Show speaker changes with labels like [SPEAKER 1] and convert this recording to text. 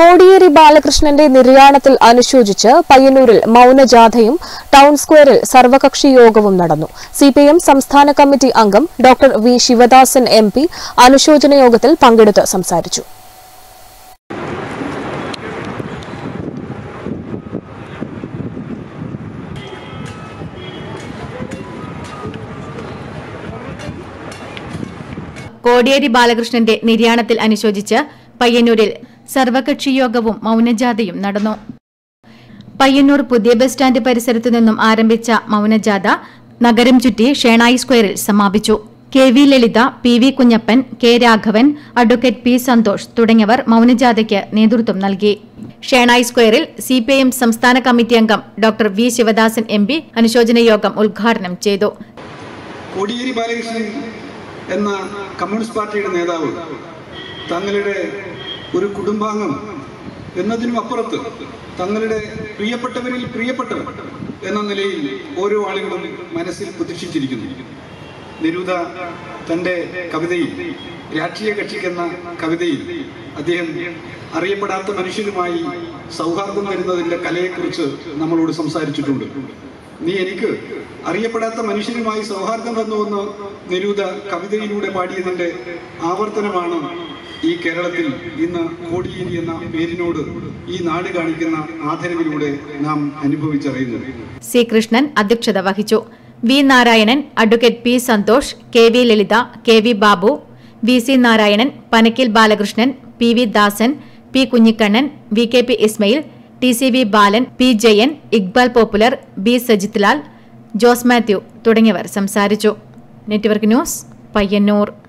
[SPEAKER 1] കോടിയേരി ബാലകൃഷ്ണന്റെ നിര്യാണത്തിൽ അനുശോചിച്ച് പയ്യന്നൂരിൽ മൌനജാഥയും ടൌൺ സ്ക്വയറിൽ സർവകക്ഷി യോഗവും നടന്നു സിപിഎം സംസ്ഥാന കമ്മിറ്റി അംഗം doctor V Sivadasan M P അനുശോചന യോഗത്തിൽ പങ്കെടുത്ത് സംസാരിച്ചു
[SPEAKER 2] കോടിയേരി ബാലകൃഷ്ണന്റെ നിര്യാണത്തിൽ അനുശോചിച്ച് പയ്യന്നൂരിൽ സർവകക്ഷി യോഗവും മൗനജാഥയും നടന്നു പയ്യന്നൂർ പുതിയ ബസ് സ്റ്റാൻഡ് പരിസരത്തു നിന്നും ആരംഭിച്ച മൗനജാഥ നഗരം ചുറ്റി ഷേണായി സ്ക്വയറിൽ സമാപിച്ചു K V Lalitha P V Kunhappan K Raghavan advocate P Santhosh തുടങ്ങിയവർ മൗനജാഥയ്ക്ക് നേതൃത്വം നൽകി ഷേണായി സ്ക്വയറിൽ സിപിഐഎം സംസ്ഥാന കമ്മിറ്റി അംഗം doctor V Sivadasan M P അനുശോചന യോഗം ഉദ്ഘാടനം ചെയ്തു
[SPEAKER 3] കോടിയേരി ബാലകൃഷ്ണൻ എന്ന കമ്മ്യൂണിസ്റ്റ് പാർട്ടിയുടെ നേതാവ് തങ്ങളുടെ ഒരു കുടുംബാംഗം എന്നതിനും അപ്പുറത്ത് തങ്ങളുടെ പ്രിയപ്പെട്ടവരിൽ പ്രിയപ്പെട്ടവർ എന്ന നിലയിൽ ഓരോ ആളുകളും മനസ്സിൽ പ്രതീക്ഷിച്ചിരിക്കുന്നു നിരൂത തൻ്റെ കവിതയിൽ രാഷ്ട്രീയ കക്ഷിക്കെന്ന കവിതയിൽ അദ്ദേഹം അറിയപ്പെടാത്ത മനുഷ്യരുമായി സൗഹാർദ്ദം വരുന്നതിൻ്റെ കലയെക്കുറിച്ച് നമ്മളോട് സംസാരിച്ചിട്ടുണ്ട് നീ എനിക്ക് അറിയപ്പെടാത്ത മനുഷ്യരുമായി സൗഹാർദ്ദം തന്നുവെന്ന് നിരൂത കവിതയിലൂടെ പാടിയതിന്റെ ആവർത്തനമാണ് ഈ കേരളത്തിൽ ഇന്ന് കോടിയേരി എന്ന പേരിനോട് ഈ നാട് കാണിക്കുന്ന ആദരവിലൂടെ നാം അനുഭവിച്ചറിയുന്നത്
[SPEAKER 2] സി കൃഷ്ണൻ അധ്യക്ഷത വഹിച്ചു V Narayanan advocate P Santhosh K V Lalitha K V Babu V C Narayanan Panakkil Balakrishnan P V Dasan P Kunhikannan V K P Ismail T C V Balan P Jayan Iqbal popular B Sajith Lal Jose Mathew തുടങ്ങിയവർ സംസാരിച്ചു നെറ്റ്വർക്ക് ന്യൂസ് പയ്യന്നൂർ